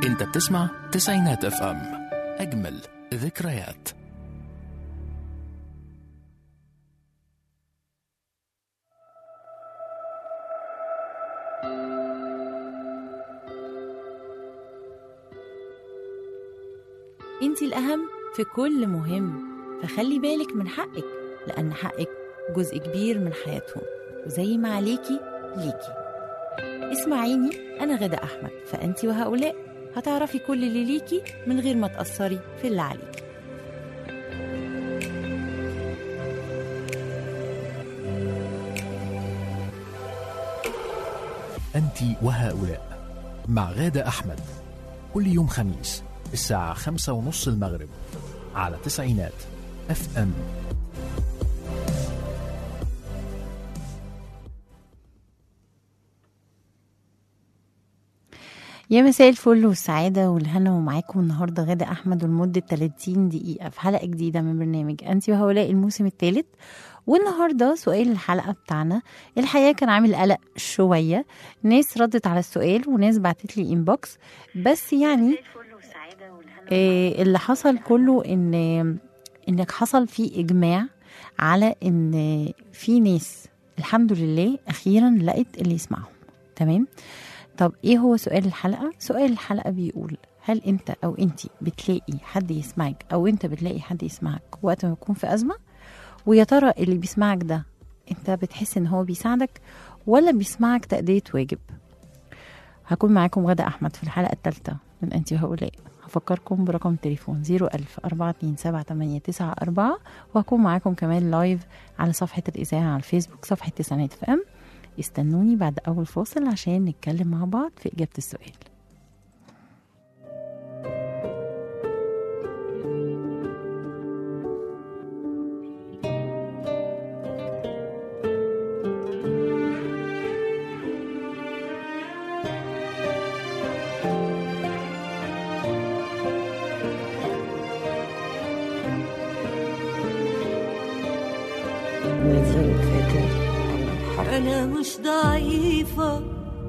انت بتسمع تسعينات اف ام اجمل ذكريات انت الأهم في كل مهم فخلي بالك من حقك لأن حقك جزء كبير من حياتهم وزي ما عليكي ليكي اسمعيني أنا غدا أحمد فأنت وهؤلاء هتعرفي كل اللي ليكي من غير ما تأثري في اللي عليكي انت وهؤلاء مع غادة احمد كل يوم خميس الساعة خمسة ونص المغرب على تسعينات اف ام يا مساء الفل والسعادة والهنا ومعاكم النهاردة غادة أحمد ولمدة 30 دقيقة في حلقة جديدة من برنامج أنت وهؤلاء الموسم الثالث والنهاردة سؤال الحلقة بتاعنا الحقيقة كان عامل قلق شوية ناس ردت على السؤال وناس بعتت لي انبوكس بس يعني آه، اللي حصل كله ان انك حصل في اجماع على ان في ناس الحمد لله اخيرا لقت اللي يسمعهم تمام طب ايه هو سؤال الحلقه سؤال الحلقه بيقول هل انت او انت بتلاقي حد يسمعك او انت بتلاقي حد يسمعك وقت ما يكون في ازمه ويا ترى اللي بيسمعك ده انت بتحس ان هو بيساعدك ولا بيسمعك تأدية واجب هكون معاكم غدا أحمد في الحلقة الثالثة من أنت وهؤلاء هفكركم برقم التليفون 01000 427 وهكون معاكم كمان لايف على صفحة الإذاعة على الفيسبوك صفحة تسعينات اف ام استنوني بعد أول فاصل عشان نتكلم مع بعض في إجابة السؤال أنا مش ضعيفة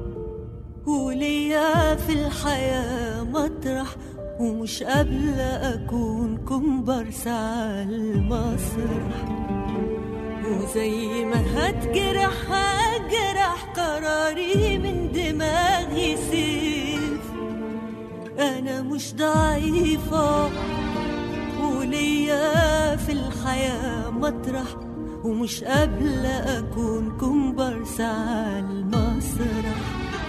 وليا في الحياة مطرح ومش قابلة أكون كومبارس على المسرح وزي ما هتجرح هجرح قراري من دماغي سيف أنا مش ضعيفة وليا في الحياة مطرح ومش قابلة أكون كومبارس على المسرح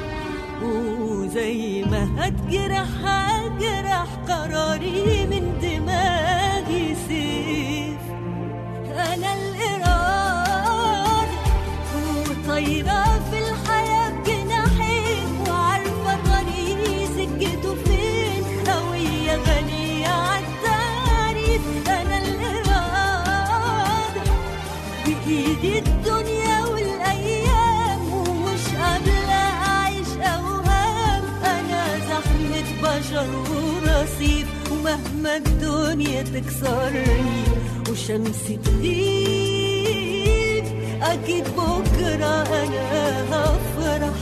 وزي ما هتجرح هجرح قراري من دماغي سيف أنا الإرادة وطايرة في الحياة بجناحين وعارفة طريقي سكته فين هوية غنية عالتعريف أنا الإرادة بإيدي الدنيا والأيام ومش قابلة أعيش أوهام أنا زحمة بشر ورصيف ومهما الدنيا تكسرني وشمسي تغيب أكيد بكرة أنا هفرح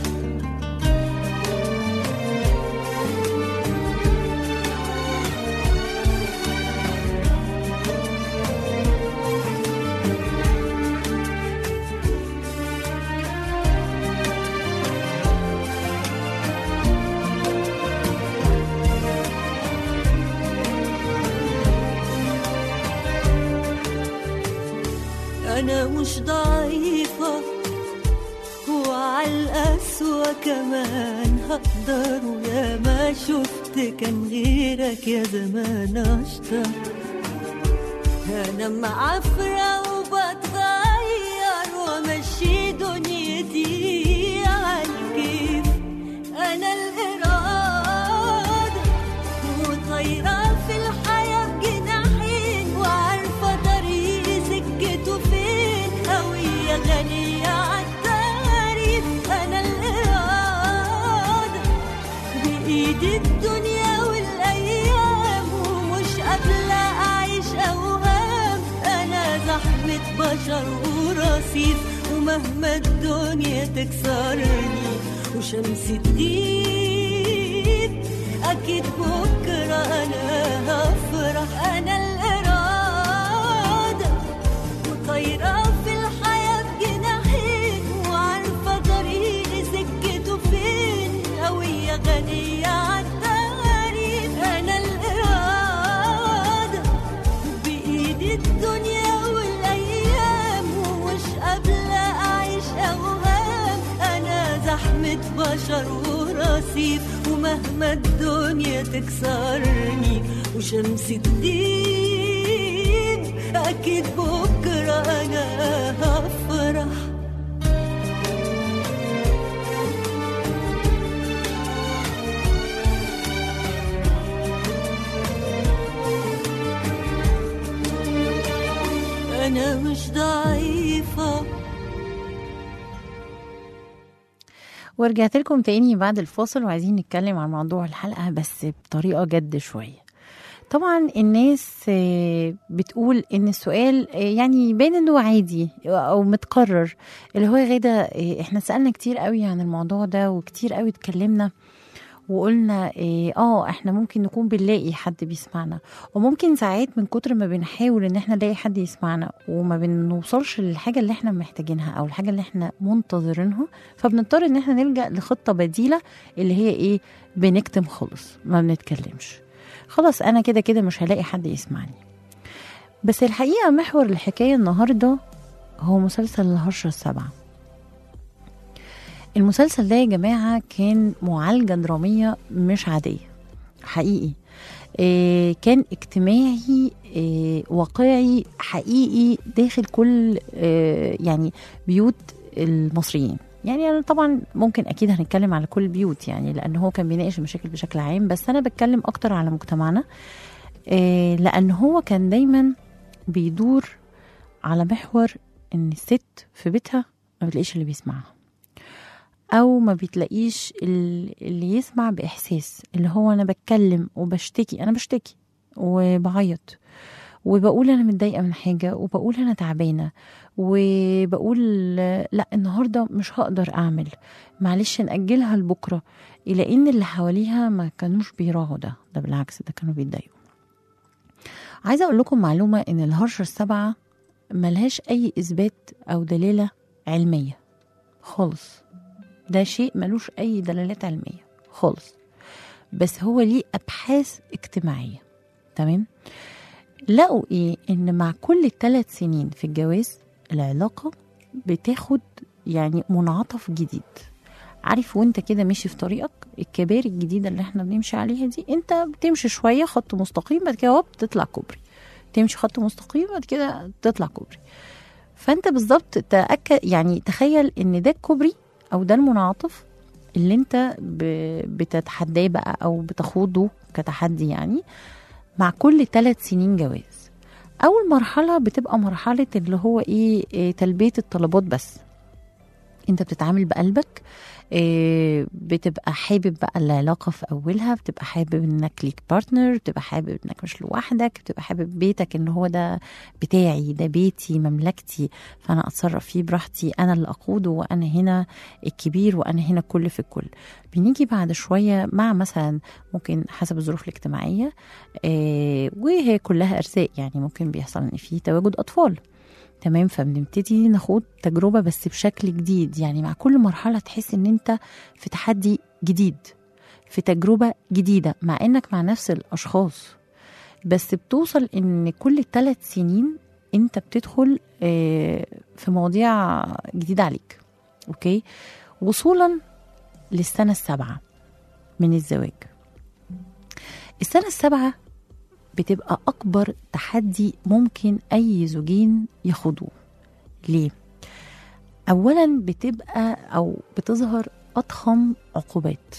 أنا مش ضعيفة وعلى القسوة كمان هقدر ويا ما شفت كان غيرك يا زمان أشطر أنا معفرة وبتغير وأمشي دنيتي عالكيف أنا الإرادة وطايرة في الحياة بجناحين وعارفة طريقي سكته فين هوية غنية عالتعريف أنا الإرادة بإيدي الدنيا والأيام ومش قابلة أعيش أوهام أنا زحمة بشر ورصيف ومهما الدنيا تكسرني وشمسي تغيب أكيد بكرة أنا هفرح أنا الإرادة وطايرة في الحياة بجناحين وعارفة طريقي سكته فين هوية غنية عالتغاريب أنا الإرادة بإيدي الدنيا والأيام ومش قابلة أعيش أوهام أنا زحمة بشر ورصيف ومهما الدنيا تكسرني وشمس تغيب أكيد بكرة أنا هفرح أنا مش ضعيفة ورجعت لكم تاني بعد الفاصل وعايزين نتكلم عن موضوع الحلقة بس بطريقة جد شوية طبعا الناس آه، بتقول ان السؤال آه، يعني يبان انه عادي او متكرر اللي هو يا غاده آه، احنا سالنا كتير قوي عن الموضوع ده وكتير قوي اتكلمنا وقلنا إيه، اه احنا ممكن نكون بنلاقي حد بيسمعنا وممكن ساعات من كتر ما بنحاول ان احنا نلاقي حد يسمعنا وما بنوصلش للحاجه اللي احنا محتاجينها او الحاجه اللي احنا منتظرينها فبنضطر ان احنا نلجا لخطه بديله اللي هي ايه بنكتم خالص ما بنتكلمش خلاص انا كده كده مش هلاقي حد يسمعني بس الحقيقه محور الحكايه النهارده هو مسلسل الهرشه السبعه المسلسل ده يا جماعة كان معالجة درامية مش عادية حقيقي إيه كان اجتماعي إيه واقعي حقيقي داخل كل إيه يعني بيوت المصريين يعني أنا طبعا ممكن اكيد هنتكلم على كل البيوت يعني لان هو كان بيناقش المشاكل بشكل عام بس انا بتكلم اكتر على مجتمعنا إيه لان هو كان دايما بيدور على محور ان الست في بيتها ما بتلاقيش اللي بيسمعها او ما بتلاقيش ال- اللي يسمع باحساس اللي هو انا بتكلم وبشتكي انا بشتكي وبعيط وبقول انا متضايقه من حاجه وبقول انا تعبانه وبقول لا النهارده مش هقدر اعمل معلش ناجلها لبكره الى ان اللي حواليها ما كانوش بيراعوا ده ده بالعكس ده كانوا بيتضايقوا عايزه اقول لكم معلومه ان الهرشه السبعه ملهاش اي اثبات او دلاله علميه خالص ده شيء ملوش أي دلالات علمية خالص بس هو ليه أبحاث اجتماعية تمام لقوا إيه إن مع كل ثلاث سنين في الجواز العلاقة بتاخد يعني منعطف جديد عارف وانت كده ماشي في طريقك الكباري الجديدة اللي احنا بنمشي عليها دي انت بتمشي شوية خط مستقيم بعد كده هوب تطلع كوبري تمشي خط مستقيم بعد كده تطلع كوبري فانت بالظبط تأكد يعني تخيل ان ده الكوبري او ده المنعطف اللي انت ب- بتتحداه بقى او بتخوضه كتحدي يعني مع كل ثلاث سنين جواز اول مرحله بتبقى مرحله اللي هو ايه, إيه تلبيه الطلبات بس انت بتتعامل بقلبك إيه بتبقى حابب بقى العلاقه في اولها بتبقى حابب انك ليك بارتنر بتبقى حابب انك مش لوحدك بتبقى حابب بيتك ان هو ده بتاعي ده بيتي مملكتي فانا اتصرف فيه براحتي انا اللي اقوده وانا هنا الكبير وانا هنا الكل في الكل بنيجي بعد شويه مع مثلا ممكن حسب الظروف الاجتماعيه آه وهي كلها ارزاق يعني ممكن بيحصل ان في تواجد اطفال تمام فبنبتدي ناخد تجربه بس بشكل جديد يعني مع كل مرحله تحس ان انت في تحدي جديد في تجربه جديده مع انك مع نفس الاشخاص بس بتوصل ان كل ثلاث سنين انت بتدخل آه، في مواضيع جديده عليك اوكي وصولا للسنه السابعه من الزواج السنه السابعه بتبقى اكبر تحدي ممكن اي زوجين يخوضوه ليه اولا بتبقى او بتظهر اضخم عقوبات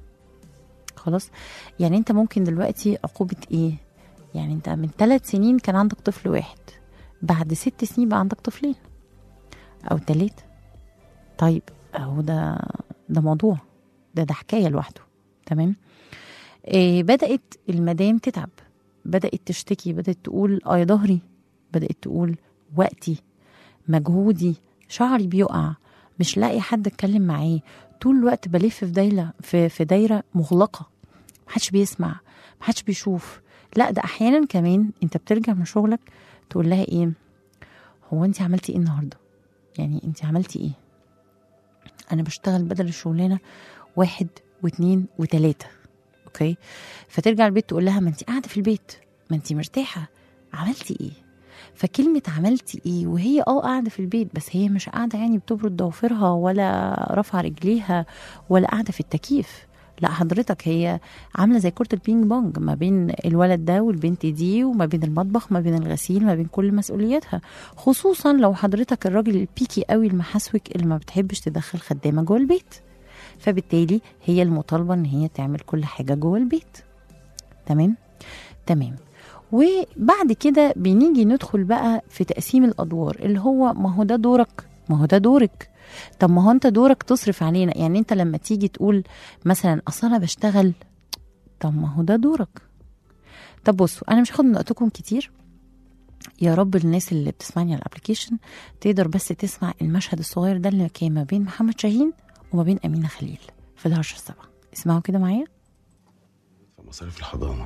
خلاص يعني انت ممكن دلوقتي عقوبه ايه يعني انت من ثلاث سنين كان عندك طفل واحد بعد ست سنين بقى عندك طفلين او ثلاثة طيب اهو ده ده موضوع ده ده حكايه لوحده تمام إيه بدات المدام تتعب بدات تشتكي بدات تقول اه يا ظهري بدات تقول وقتي مجهودي شعري بيقع مش لاقي حد اتكلم معاه طول الوقت بلف في دايره في, في دايره مغلقه محدش بيسمع محدش بيشوف لا ده احيانا كمان انت بترجع من شغلك تقول لها ايه هو انت عملتي ايه النهارده يعني انت عملتي ايه انا بشتغل بدل الشغلانه واحد واثنين وثلاثه اوكي فترجع البيت تقول لها ما انت قاعده في البيت ما انت مرتاحه عملتي ايه فكلمة عملتي ايه وهي اه قاعدة في البيت بس هي مش قاعدة يعني بتبرد ضوافرها ولا رافعة رجليها ولا قاعدة في التكييف لا حضرتك هي عاملة زي كرة البينج بونج ما بين الولد ده والبنت دي وما بين المطبخ ما بين الغسيل ما بين كل مسؤولياتها خصوصا لو حضرتك الراجل البيكي قوي المحسوك اللي ما بتحبش تدخل خدامة جوه البيت فبالتالي هي المطالبة ان هي تعمل كل حاجة جوه البيت تمام تمام وبعد كده بنيجي ندخل بقى في تقسيم الادوار اللي هو ما هو ده دورك ما هو ده دورك طب ما هو انت دورك تصرف علينا يعني انت لما تيجي تقول مثلا اصل انا بشتغل طب ما هو ده دورك طب بصوا انا مش هاخد من وقتكم كتير يا رب الناس اللي بتسمعني على الابلكيشن تقدر بس تسمع المشهد الصغير ده اللي كان ما بين محمد شاهين وما بين امينه خليل في الهرشه السبعه اسمعوا كده معايا في مصاريف الحضانة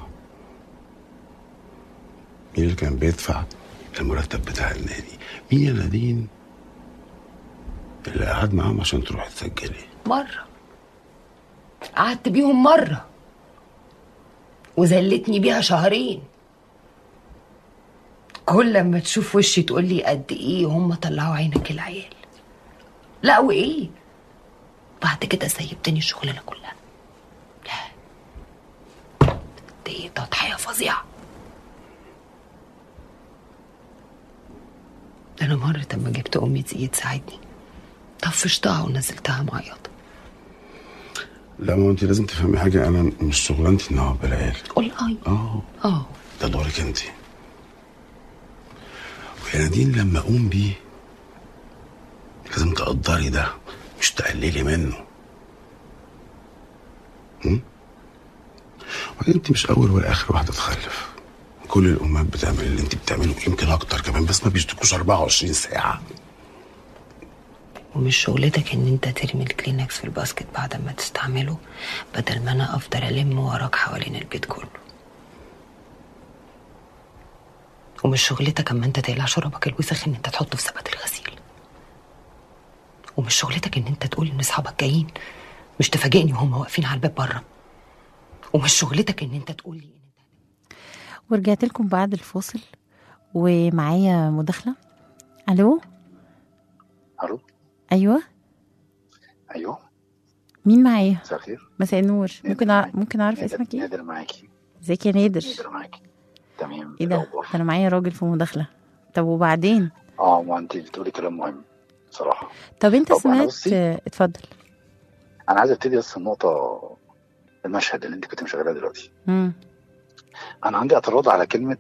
مين اللي كان بيدفع المرتب بتاع النادي مين يا نادين اللي قعد معاهم عشان تروح تسجلي مرة قعدت بيهم مرة وذلتني بيها شهرين كل لما تشوف وشي تقول لي قد ايه هم طلعوا عينك العيال لا وايه بعد كده سيبتني الشغلانه كلها لا دي تضحيه فظيعه ده انا مره لما جبت امي تيجي تساعدني طفشتها ونزلتها معيطه لا ما هو انت لازم تفهمي حاجة أنا مش شغلانتي إن أقعد بالعيال قول اي اه اه ده دورك انت ويا نادين لما اقوم بيه لازم تقدري ده مش تقللي منه هم؟ وبعدين انت مش اول ولا اخر واحده تخلف كل الامهات بتعمل اللي انت بتعمله يمكن اكتر كمان بس ما بيشتكوش 24 ساعه ومش شغلتك ان انت ترمي الكلينكس في الباسكت بعد ما تستعمله بدل ما انا افضل الم وراك حوالين البيت كله ومش شغلتك اما انت تقلع شرابك الوسخ ان انت تحطه في سبت الغسيل ومش شغلتك ان انت تقول ان اصحابك جايين مش تفاجئني وهم واقفين على الباب بره ومش شغلتك ان انت تقول لي ان انت ورجعت لكم بعد الفاصل ومعايا مداخله الو الو ايوه ايوه مين معايا مساء الخير مساء النور نادر ممكن أع... معاك. ممكن اعرف نادر- اسمك ايه نادر معاكي ازيك يا نادر نادر معاكي تمام ايه ده الأخبار؟ ده انا معايا راجل في مداخله طب وبعدين اه ما انت بتقولي كلام مهم بصراحه طب انت طب أنا سمعت بصي. آه، اتفضل انا عايز ابتدي بس النقطه المشهد اللي انت كنت مشغلاه دلوقتي مم. انا عندي اعتراض على كلمه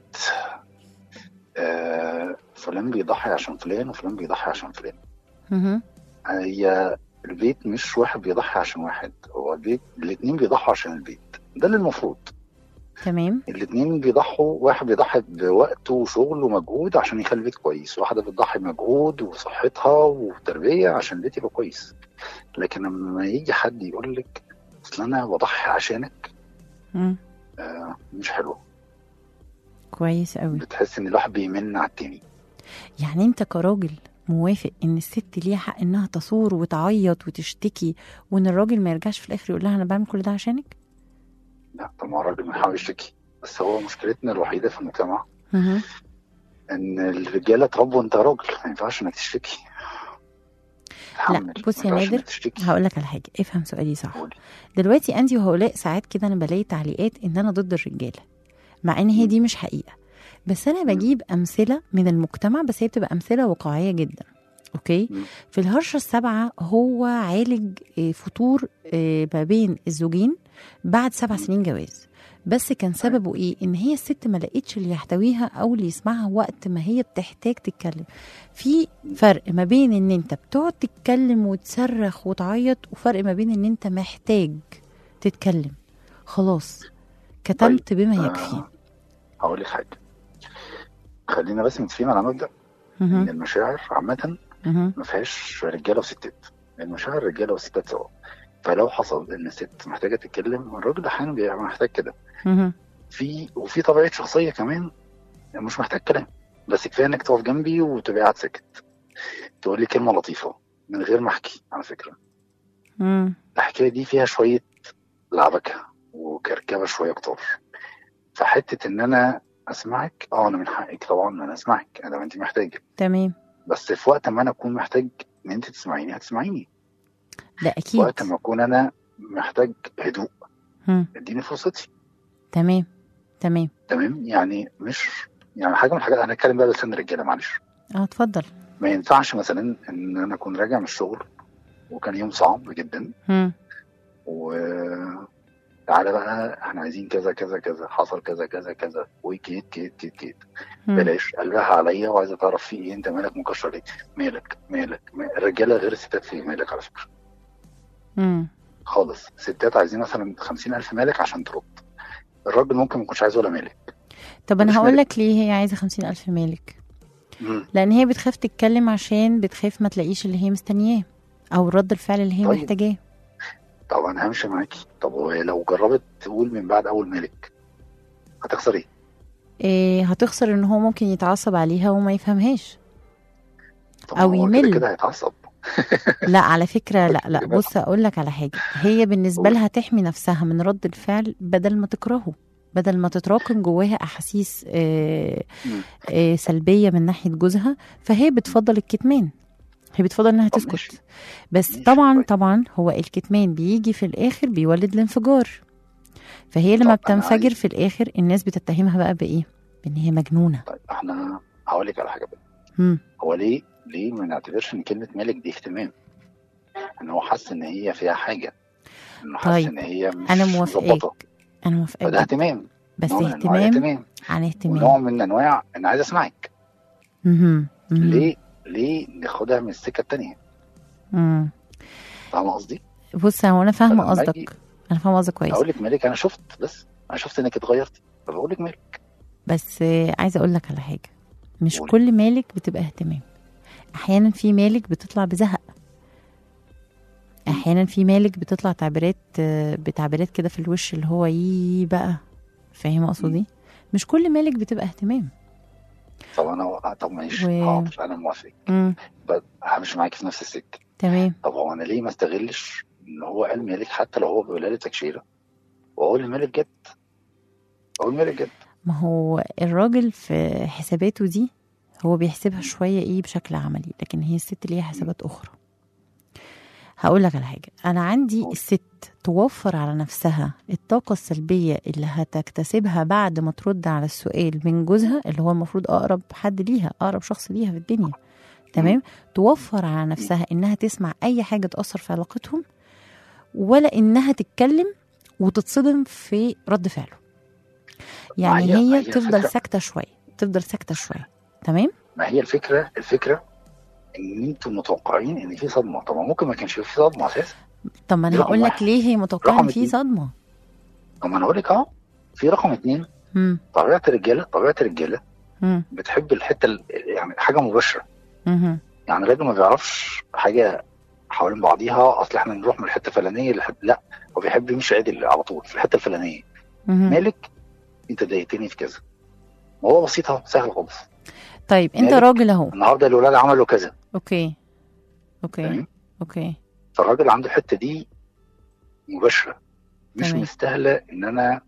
آه فلان بيضحي عشان فلان وفلان بيضحي عشان فلان مهم. هي البيت مش واحد بيضحي عشان واحد هو البيت الاتنين بيضحوا عشان البيت ده اللي المفروض تمام الاتنين بيضحوا واحد بيضحي بوقته وشغل ومجهود عشان يخلي البيت كويس واحدة بتضحي بمجهود وصحتها وتربية عشان البيت يبقى كويس لكن لما يجي حد يقول لك اصل انا بضحي عشانك مم. آه مش حلو كويس قوي بتحس ان الواحد بيمن على التاني يعني انت كراجل موافق ان الست ليها حق انها تصور وتعيط وتشتكي وان الراجل ما يرجعش في الاخر يقول لها انا بعمل كل ده عشانك لا طب ما هو الراجل بيحاول يشتكي بس هو مشكلتنا الوحيدة في المجتمع مهم. ان الرجالة اتربوا انت راجل ما ينفعش انك تشتكي تحمل. بص يا ما ينفعش نادر، إنك تشتكي هقول لك على حاجه افهم سؤالي صح قولي. دلوقتي انت وهؤلاء ساعات كده انا بلاقي تعليقات ان انا ضد الرجاله مع ان هي دي مش حقيقه بس انا بجيب امثله من المجتمع بس هي بتبقى امثله واقعيه جدا اوكي مم. في الهرشه السابعه هو عالج آه، فتور آه، ما بين الزوجين بعد سبع سنين جواز بس كان سببه ايه ان هي الست ما لقيتش اللي يحتويها او اللي يسمعها وقت ما هي بتحتاج تتكلم في فرق ما بين ان انت بتقعد تتكلم وتصرخ وتعيط وفرق ما بين ان انت محتاج تتكلم خلاص كتمت بما يكفي آه، هقول لك حاجة خلينا بس متفقين على مبدأ ان مهم. المشاعر عامة مهم. ما فيهاش رجالة وستات المشاعر رجالة وستات سوا فلو حصل ان الست محتاجه تتكلم الراجل احيانا بيبقى محتاج كده مهم. في وفي طبيعه شخصيه كمان مش محتاج كلام بس كفايه انك تقف جنبي وتبقى قاعد ساكت تقول لي كلمه لطيفه من غير ما احكي على فكره مم. الحكايه دي فيها شويه لعبكه وكركبه شويه كتار فحته ان انا اسمعك اه انا من حقك طبعا ان انا اسمعك انا انت محتاجه تمام بس في وقت ما انا اكون محتاج ان انت تسمعيني هتسمعيني ده في اكيد وقت ما اكون انا محتاج هدوء مم. اديني فرصتي تمام تمام تمام يعني مش يعني حاجه من الحاجات انا هتكلم بقى بلسان الرجاله معلش اه اتفضل ما ينفعش مثلا ان انا اكون راجع من الشغل وكان يوم صعب جدا مم. و تعالى بقى احنا عايزين كذا كذا كذا حصل كذا كذا كذا وكيت كيت كيت كيت مم. بلاش قلبها عليا وعايزه تعرف في ايه انت مالك مكشر ليه مالك مالك مالك. الرجاله غير الستات في مالك على فكره مم. خالص الستات عايزين مثلا خمسين ألف مالك عشان ترد الراجل ممكن ما يكونش عايز ولا مالك طب انا مش هقول مالك. لك ليه هي عايزه خمسين الف مالك مم. لان هي بتخاف تتكلم عشان بتخاف ما تلاقيش اللي هي مستنياه او رد الفعل اللي هي طيب. محتاجاه طب انا همشي معاكي طب وهي لو جربت تقول من بعد اول مالك هتخسر ايه؟ إيه هتخسر ان هو ممكن يتعصب عليها وما يفهمهاش طب أو ما هو كده يمل. كده هيتعصب لا على فكره لا لا بص اقول لك على حاجه هي بالنسبه قول. لها تحمي نفسها من رد الفعل بدل ما تكرهه بدل ما تتراكم جواها احاسيس آه، مم. آه، سلبيه من ناحيه جوزها فهي بتفضل الكتمان هي بتفضل انها طب تسكت ماشي. بس ماشي، طبعا طيب. طبعا هو الكتمان بيجي في الاخر بيولد الانفجار فهي لما طب أنا بتنفجر عايز- في الاخر الناس بتتهمها بقى بايه بان هي مجنونه طيب احنا هقول لك على حاجه بقى مم. هو ليه ليه ما نعتبرش ان كلمه مالك دي اهتمام؟ ان هو حاسس ان هي فيها حاجه انه حاسس طيب، ان هي مش انا موافقاك مظبطه انا موافقه فده جدا. اهتمام بس نوع من أنواع اهتمام الاهتمام عن اهتمام ونوع من انواع انا عايز اسمعك مهم. مهم. ليه ليه ناخدها من السكه الثانيه مم. فاهم قصدي؟ بص هو انا فاهمه فلما أجي- قصدك انا فاهمه قصدك كويس اقول لك مالك انا شفت بس انا شفت انك اتغيرتي فبقول لك مالك بس آه، عايزه اقول لك على حاجه مش قولي. كل مالك بتبقى اهتمام احيانا في مالك بتطلع بزهق احيانا في مالك بتطلع تعبيرات آه، بتعبيرات كده في الوش اللي هو يي بقى فاهمه اقصد ايه مش كل مالك بتبقى اهتمام طب انا طب ماشي و- حاضر انا موافق امم بس همشي معاكي في نفس السكه تمام طب هو انا ليه ما استغلش ان هو قال مالك حتى لو هو بيقولها لي تكشيره واقول لي مالك جد اقول مالك جد ما هو الراجل في حساباته دي هو بيحسبها شوية ايه بشكل عملي لكن هي الست ليها حسابات أخرى هقول لك على حاجة أنا عندي قول. الست توفر على نفسها الطاقة السلبية اللي هتكتسبها بعد ما ترد على السؤال من جوزها اللي هو المفروض أقرب حد ليها أقرب شخص ليها في الدنيا تمام توفر على نفسها إنها تسمع أي حاجة تأثر في علاقتهم ولا إنها تتكلم وتتصدم في رد فعله يعني هي- هي ما هي تفضل الفكرة- ساكتة شوية تفضل ساكتة شوية تمام ما هي الفكره الفكره ان انتوا متوقعين ان في صدمه طب ما ممكن ما كانش في صدمه اساسا طب ما انا دي رقم هقول لك واحد. ليه هي متوقعه رقم ان في اتنين. صدمه طب ما انا اقول لك اهو في رقم اتنين امم طبيعه الرجاله طبيعه الرجاله امم بتحب الحته ال- يعني حاجه مباشره امم يعني الراجل ما بيعرفش حاجه حوالين بعضيها اصل احنا نروح من الحته الفلانيه لحد لا هو بيحب يمشي عدل على طول في الحته الفلانيه امم مالك انت ضايقتني في كذا موضوع بسيط اهو سهل خالص طيب انت مالك؟ راجل اهو النهارده الولاد عملوا كذا اوكي اوكي تمام اوكي فالراجل عنده الحته دي مباشره مش تمام. مستاهله ان انا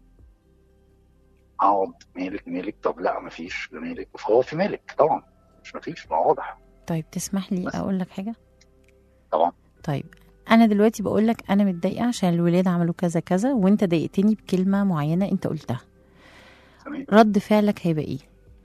اقعد مالك مالك طب لا مفيش ده مالك فهو في مالك طبعا مش مفيش ما هو واضح طيب تسمح لي بس. اقول لك حاجه طبعا طيب انا دلوقتي بقول لك انا متضايقه عشان الولاد عملوا كذا كذا وانت ضايقتني بكلمه معينه انت قلتها تمام رد فعلك هيبقى ايه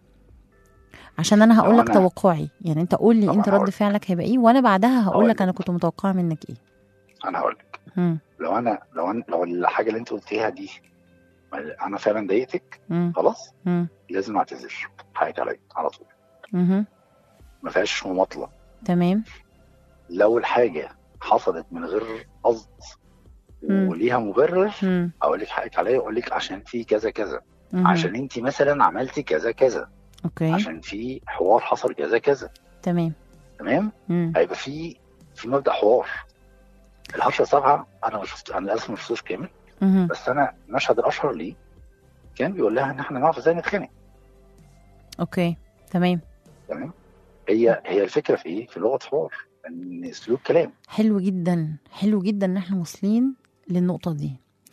عشان انا هقول لو لك أنا- توقعي يعني انت قول لي طبعا انت رد هقول. فعلك هيبقى ايه وانا بعدها هقول هقول لك انا لك. كنت متوقعه منك ايه انا هقول لك امم لو انا لو انا لو الحاجه اللي انت قلتيها دي انا فعلا ضايقتك امم خلاص امم لازم اعتذر حقك عليا على طول امم ما فيهاش مماطله تمام لو الحاجه حصلت من غير قصد مم. وليها مبرر امم اقول لك حقك عليا اقول لك عشان في كذا كذا مهم. عشان انت مثلا عملتي كذا كذا اوكي عشان في حوار حصل كذا كذا تمام تمام مم. هيبقى في في مبدا حوار الحشره سبعه انا ما شفت انا للاسف ما شفتوش كامل مهم. بس انا المشهد الاشهر ليه كان بيقول لها ان احنا نعرف ازاي نتخانق اوكي تمام تمام هي هي الفكره في ايه؟ في لغه حوار ان اسلوب كلام حلو جدا حلو جدا ان احنا واصلين للنقطه دي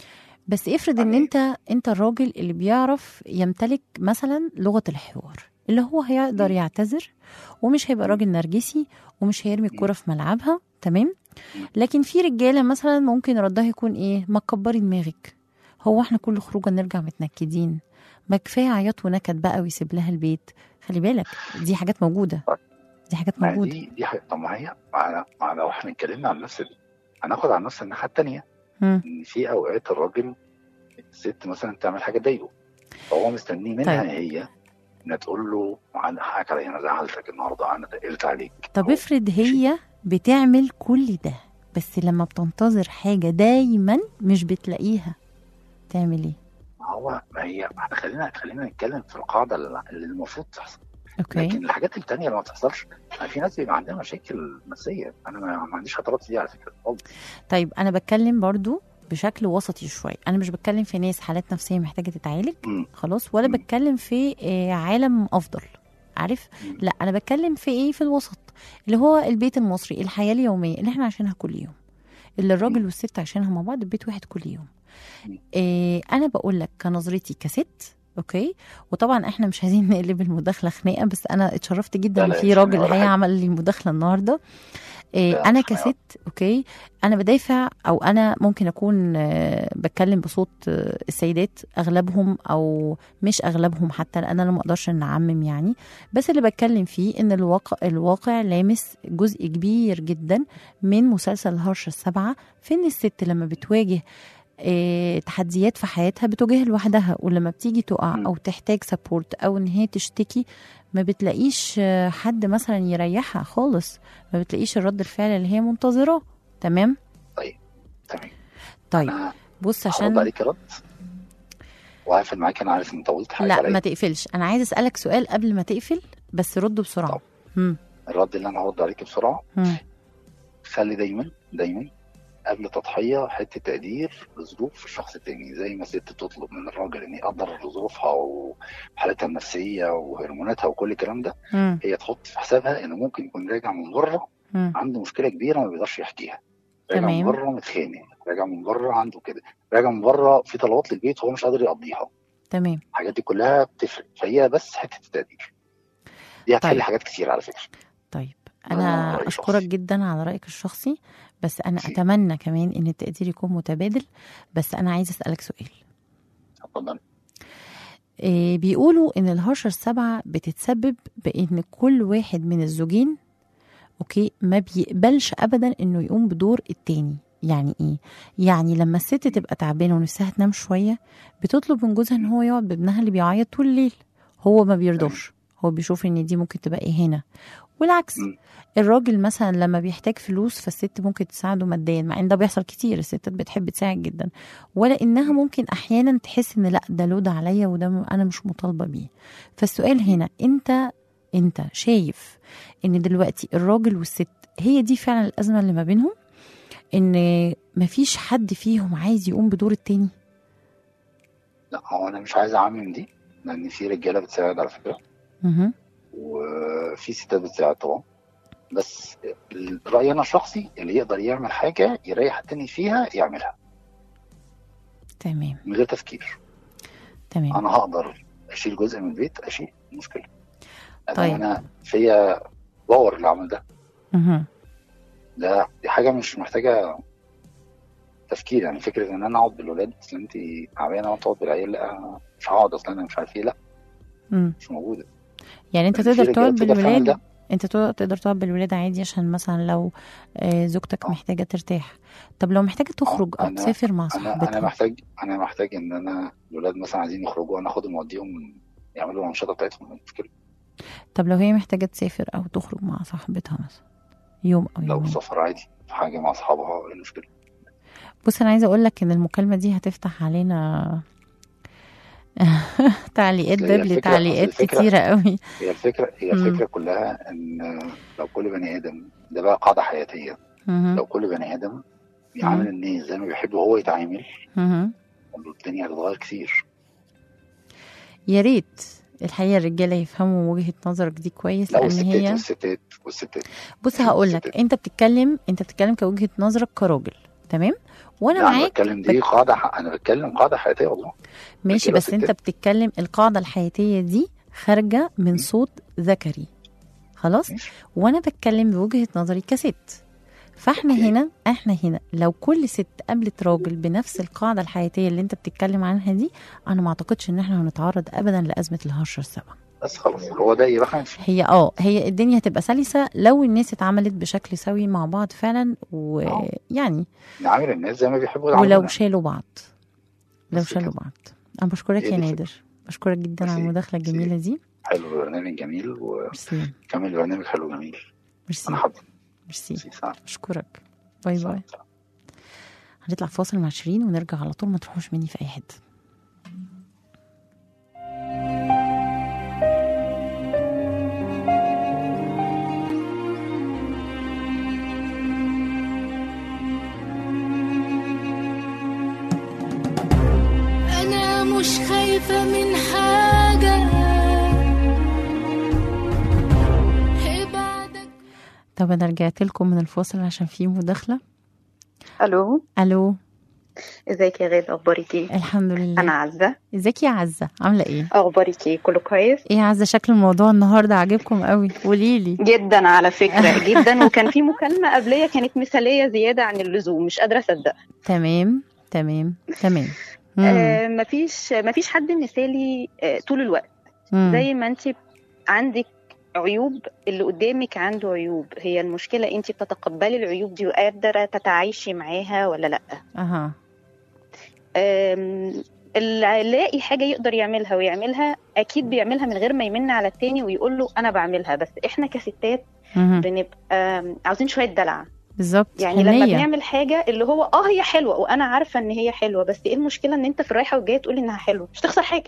بس افرض ان تمام. انت انت الراجل اللي بيعرف يمتلك مثلا لغه الحوار اللي هو هيقدر مم. يعتذر ومش هيبقى مم. راجل نرجسي ومش هيرمي مم. الكوره في ملعبها تمام مم. لكن في رجاله مثلا ممكن ردها يكون ايه ما تكبري دماغك هو احنا كل خروجه نرجع متنكدين ما كفايه عياط ونكد بقى ويسيب لها البيت خلي بالك دي حاجات موجوده دي حاجات ما موجوده دي دي حاجه طب ما هي ما أنا- ما لو احنا اتكلمنا عن نفس ال- هناخد عن نفس الناحيه الثانيه مم. ان في اوقات الراجل الست مثلا تعمل حاجه تضايقه فهو مستنيه منها طيب. هي انها تقول له انا حقك عليا انا زعلتك النهارده انا تقلت عليك طب أو افرض هي بتعمل كل ده بس لما بتنتظر حاجة دايما مش بتلاقيها تعمل ايه؟ ما هو ما هي ما احنا خلينا خلينا نتكلم في القاعده اللي اللي المفروض تحصل اوكي لكن الحاجات التانية اللي ما بتحصلش ما في ناس بيبقى عندها مشاكل نفسيه انا ما ما عنديش خطرات دي على فكره خالص طيب انا بتكلم برضو بشكل وسطي شوية انا مش بتكلم في ناس حالات نفسية محتاجة تتعالج مم. خلاص ولا مم. بتكلم في آه، عالم افضل عارف مم. لا انا بتكلم في ايه في الوسط اللي هو البيت المصري الحياة اليومية اللي احنا عايشينها كل يوم اللي الراجل والست عايشينها مع بعض في بيت واحد كل يوم مم. إيه انا بقول لك كنظرتي كست اوكي وطبعا احنا مش عايزين نقلب المداخله خناقه بس انا اتشرفت جدا لا، ان لا، في مش راجل خناقة ولا الحقيقه حاجة. عمل لي مداخله النهارده إيه لا، انا مش خناقة. كست اوكي انا بدافع او انا ممكن اكون آه، بتكلم بصوت آه، السيدات اغلبهم او مش اغلبهم حتى لان انا ما اقدرش ان اعمم يعني بس اللي بتكلم فيه ان الواقع الواقع لامس جزء كبير جدا من مسلسل الهرشه السبعه في ان الست لما بتواجه آه، تحديات في حياتها بتواجهها لوحدها ولما بتيجي تقع مم. او تحتاج سبورت او ان هي تشتكي ما بتلاقيش آه، حد مثلا يريحها خالص ما بتلاقيش الرد الفعل اللي هي منتظراه تمام تمام طيب انا بص هرد عشان عليك رد وهقفل معاك انا عارف ان طولت حاجه لا عليا ما تقفلش انا عايز اسالك سؤال قبل ما تقفل بس رد بسرعه طب. مم. الرد اللي انا هرد عليك بسرعه مم. خلي دايما دايما قبل تضحيه حته تقدير لظروف الشخص التاني زي ما الست تطلب من الراجل ان يقدر ظروفها وحالتها النفسيه وهرموناتها وكل الكلام ده مم. هي تحط في حسابها انه ممكن يكون راجع من بره مم. عنده مشكله كبيره ما بيقدرش يحكيها راجع تمام. من بره متخانق راجع من بره عنده كده راجع من بره في طلبات للبيت وهو مش قادر يقضيها تمام الحاجات دي كلها بتفرق فهي بس حته التقدير دي هتحل طيب. حاجات كتير على فكره طيب آه، انا رأي اشكرك شخصي. جدا على رايك الشخصي بس انا ميرسي. اتمنى كمان ان التقدير يكون متبادل بس انا عايز اسالك سؤال اتفضل إيه بيقولوا ان الهرشه السبعه بتتسبب بان كل واحد من الزوجين اوكي ما بيقبلش ابدا انه يقوم بدور التاني يعني ايه يعني لما الست تبقى تعبانه ونفسها تنام شويه بتطلب من جوزها ان هو يقعد بابنها اللي بيعيط طول الليل هو ما بيرضاش هو بيشوف ان دي ممكن تبقى اهانه والعكس مم. الراجل مثلا لما بيحتاج فلوس فالست ممكن تساعده ماديا مع ان ده بيحصل كتير الستات بتحب تساعد جدا ولا انها ممكن احيانا تحس ان لا ده لود عليا وده م- انا مش مطالبه بيه فالسؤال هنا انت انت شايف ان دلوقتي الراجل والست هي دي فعلا الازمه اللي ما بينهم ان مفيش حد فيهم عايز يقوم بدور التاني لا هو انا مش عايز اعمم دي لان في رجاله بتساعد على فكره مهم. وفي ستات بتساعد طبعا بس رايي انا الشخصي اللي يقدر يعمل حاجه يريح التاني فيها يعملها تمام من غير تفكير تمام انا هقدر اشيل جزء من البيت اشيل مشكله طيب. طيب. انا فيا باور اللي عمل ده مهم. ده دي حاجه مش محتاجه تفكير يعني فكره ان انا اقعد بالولاد اصل انت تعبانه وانت تقعد بالعيال لا مش هقعد اصلا انا مش عارف ايه لا مم. مش موجوده يعني انت في تقدر رجالة تقعد بتقدر تعمل بالولاد ده. انت تقدر تقدر تقعد بالولاد عادي عشان مثلا لو آه، زوجتك اه. محتاجه ترتاح طب لو محتاجه تخرج او أنا- تسافر مع انا انا صاحبتها محتاج انا محتاج ان انا الولاد مثلا عايزين يخرجوا انا اخدهم واوديهم يعملوا الانشطه بتاعتهم مش مشكله طب لو هي محتاجه تسافر او تخرج مع صاحبتها مثلا يوم او لو يومين سفر عادي في حاجه مع اصحابها ايه المشكله بص انا عايزه اقول لك ان المكالمه دي هتفتح علينا تعليقات أصل هي باب الفكرة- لتعليقات أصل الفكرة- كتيره قوي هي الفكره هي مم. الفكره كلها ان لو كل بني ادم ده بقى قاعده حياتيه مهم. لو كل بني ادم يعامل مم. الناس زي ما بيحب هو يتعامل مهم. الدنيا هتتغير كتير يا ريت الحقيقه الرجاله يفهموا وجهه نظرك دي كويس لا لان والستات هي والستات والستات بص هقول لك الستات. انت بتتكلم انت بتتكلم كوجهه نظرك كراجل تمام وانا لا انا معاك بتكلم دي قاعده ح- انا بتكلم قاعده حياتيه والله ماشي رجالة بس انت وستات. بتتكلم القاعده الحياتيه دي خارجه من صوت ذكري خلاص ماشي. وانا بتكلم بوجهه نظري كست فاحنا أوكي. هنا احنا هنا لو كل ست قابلت راجل بنفس القاعده الحياتيه اللي انت بتتكلم عنها دي انا ما اعتقدش ان احنا هنتعرض ابدا لازمه الهرشه السبع بس خلاص هو ده يبقى خمسة هي اه هي الدنيا هتبقى سلسه لو الناس اتعاملت بشكل سوي مع بعض فعلا ويعني نعامل الناس زي ما بيحبوا يتعاملوا ولو شالوا بعض لو بس شالوا كده. بعض انا بشكرك هي يا دي نادر بشكرك جدا على ميرسي. المداخله ميرسي. الجميله دي حلو برنامج جميل ميرسي وكمل برنامج حلو جميل ميرسي انا حاضر ميرسي ميرسي، سلام. اشكرك باي باي سلام. هنطلع فاصل مع شيرين ونرجع على طول ما تروحوش مني في اي حته أنا مش خايفة من حاجة ابعدك طب انا رجعت لكم من الفاصل عشان في مداخله الو الو ازيك يا غادة اخبارك ايه الحمد لله انا عزة ازيك يا عزه عامله ايه اخبارك ايه كله كويس ايه يا عزه شكل الموضوع النهارده عاجبكم قوي قوليلي جدا على فكرة جدا وكان في مكالمة قبلية كانت مثالية زيادة عن اللزوم مش قادرة اصدق تمام تمام تمام مم. آه مفيش مفيش حد مثالي آه طول الوقت مم. زي ما انت عندك عيوب اللي قدامك عنده عيوب هي المشكلة انت بتتقبلي العيوب دي وقادرة تتعايشي معاها ولا لا اها آم، اللي يلاقي حاجة يقدر يعملها ويعملها أكيد بيعملها من غير ما يمن على التاني ويقول له أنا بعملها بس إحنا كستات مهم. بنبقى آم، عاوزين شوية دلع بالظبط يعني لما حنية. بنعمل حاجة اللي هو اه هي حلوة وأنا عارفة إن هي حلوة بس إيه المشكلة إن أنت في الرايحة والجاية تقول إنها حلوة مش تخسر حاجة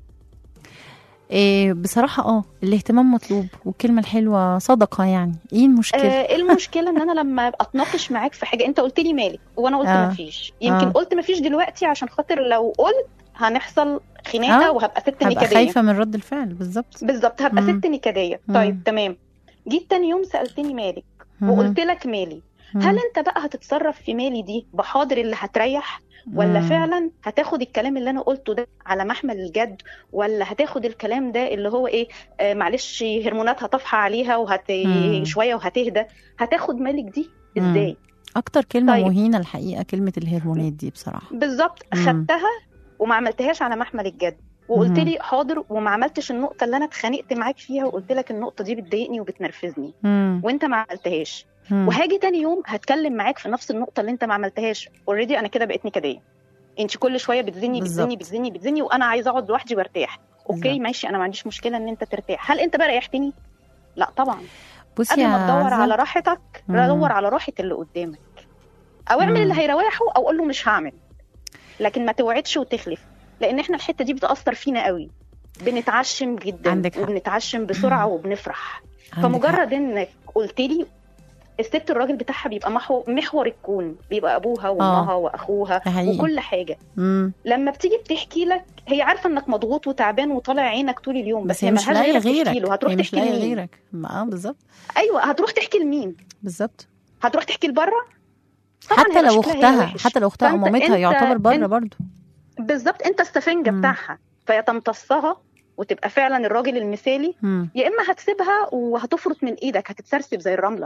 إيه بصراحة اه الاهتمام مطلوب والكلمة الحلوة صدقة يعني ايه المشكلة؟ آه، ايه المشكله ان انا لما ابقى اتناقش معاك في حاجه انت قلت لي مالك وانا قلت آه. مفيش يمكن آه. قلت مفيش دلوقتي عشان خاطر لو قلت هنحصل خناقه آه. وهبقى ست هبقى نكديه خايفة من رد الفعل بالظبط بالظبط هبقى مم. ست نكديه مم. طيب تمام جيت تاني يوم سالتني مالك مهم. وقلت لك مالي مم. هل انت بقى هتتصرف في مالي دي بحاضر اللي هتريح ولا مم. فعلا هتاخد الكلام اللي انا قلته ده على محمل الجد ولا هتاخد الكلام ده اللي هو ايه آه معلش هرمونات هطفح عليها وهت مم. شويه وهتهدى هتاخد مالك دي مم. ازاي اكتر كلمة طيب. مهينة الحقيقة كلمة الهرمونات دي بصراحة بالظبط مم. خدتها وما عملتهاش على محمل الجد وقلت مهم. لي حاضر وما عملتش النقطه اللي انا اتخانقت معاك فيها وقلت لك النقطه دي بتضايقني وبتنرفزني مم. وانت ما عملتهاش مم. وهاجي تاني يوم هتكلم معاك في نفس النقطه اللي انت ما عملتهاش اوريدي انا كده بقيت نكديه انت كل شويه بتزني بالظبط. بتزني بتزني بتزني وانا عايزه اقعد لوحدي وارتاح اوكي بالظبط. ماشي انا ما عنديش مشكله ان انت ترتاح هل انت بقى ريحتني لا طبعا بصي قبل يا ما تدور عزة، على راحتك مم. دور على راحه اللي قدامك او اعمل مم. اللي هيريحه او قول له مش هعمل لكن ما توعدش وتخلف لان احنا الحته دي بتاثر فينا قوي بنتعشم جدا عندك حق. وبنتعشم بسرعه وبنفرح عندك حق. فمجرد انك قلت لي الست الراجل بتاعها بيبقى محور محور الكون بيبقى ابوها وامها واخوها ده حقيقي. وكل حاجه مم. لما بتيجي بتحكي لك هي عارفه انك مضغوط وتعبان وطالع عينك طول اليوم بس هي مش ملهاش لاقية غيرك تحكي غيرك له هتروح هي مش تحكي لاقية لمين غيرك ما اه بالظبط ايوه هتروح تحكي لمين بالظبط هتروح تحكي لبره طبعاً حتى هيبقى لو شكلها هي اختها وحش. حتى لو اختها او فأنت- مامتها أنت- يعتبر بره أنت- برضه بالظبط انت السفنجه مم. بتاعها فيا تمتصها وتبقى فعلا الراجل المثالي مم. يا اما هتسيبها وهتفرط من ايدك هتتسرسب زي الرمله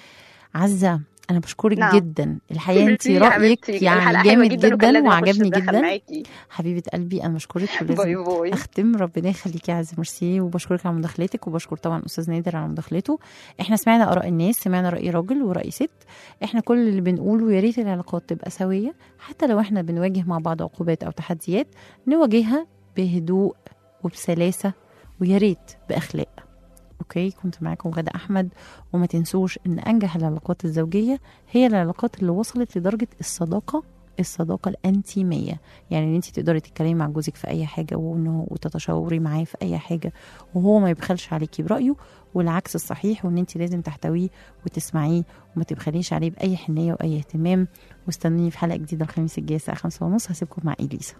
عزة أنا بشكرك نعم. جدا الحقيقة أنت ميرسي يا رأيك حبيبتي. يعني الحلقة حلوة جامد جدا وكان جدا لازم أخش وعجبني أتدخل جدا معاكي. حبيبة قلبي أنا بشكرك باي ولازم باي أختم ربنا يخليكي يا عزة ميرسي وبشكرك على مداخلتك وبشكر طبعا أستاذ نادر على مداخلته إحنا سمعنا آراء الناس سمعنا رأي راجل ورأي ست إحنا كل اللي بنقوله يا ريت العلاقات تبقى سوية حتى لو إحنا بنواجه مع بعض عقوبات أو تحديات نواجهها بهدوء وبسلاسة ويا ريت بأخلاق اوكي كنت معاكم غدا احمد وما تنسوش ان انجح العلاقات الزوجيه هي العلاقات اللي وصلت لدرجه الصداقه الصداقه الانتيميه يعني ان انت تقدري تتكلمي مع جوزك في اي حاجه وانه وتتشاوري معاه في اي حاجه وهو ما يبخلش عليكي برايه والعكس الصحيح وان انت لازم تحتويه وتسمعيه وما تبخليش عليه باي حنيه واي اهتمام واستنوني في حلقه جديده الخميس الجاي الساعه خمسة ونص هسيبكم مع اليسا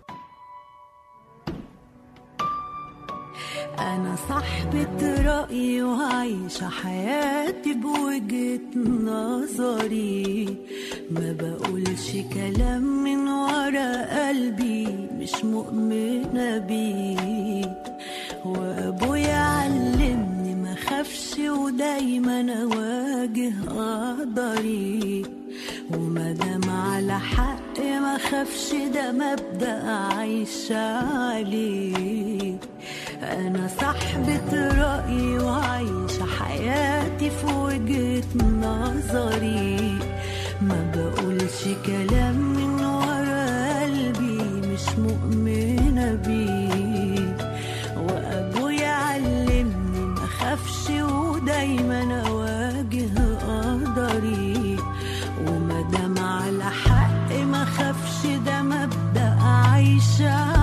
أنا صاحبة رأيي وعايشة حياتي بوجهة نظري ما بقولش كلام من ورا قلبي مش مؤمنة بيه وأبويا علمني ما خافش ودايما أواجه قدري ومادام على حق ما خافش ده مبدأ عايشة عليه أنا صاحبة رأيي وعايشة حياتي في وجهة نظري ما بقولش كلام من ورا قلبي مش مؤمنة بيه وأبويا علمني ما خافش ودايما أواجه قدري ومادام على حق ما خافش ده مبدأ عايشة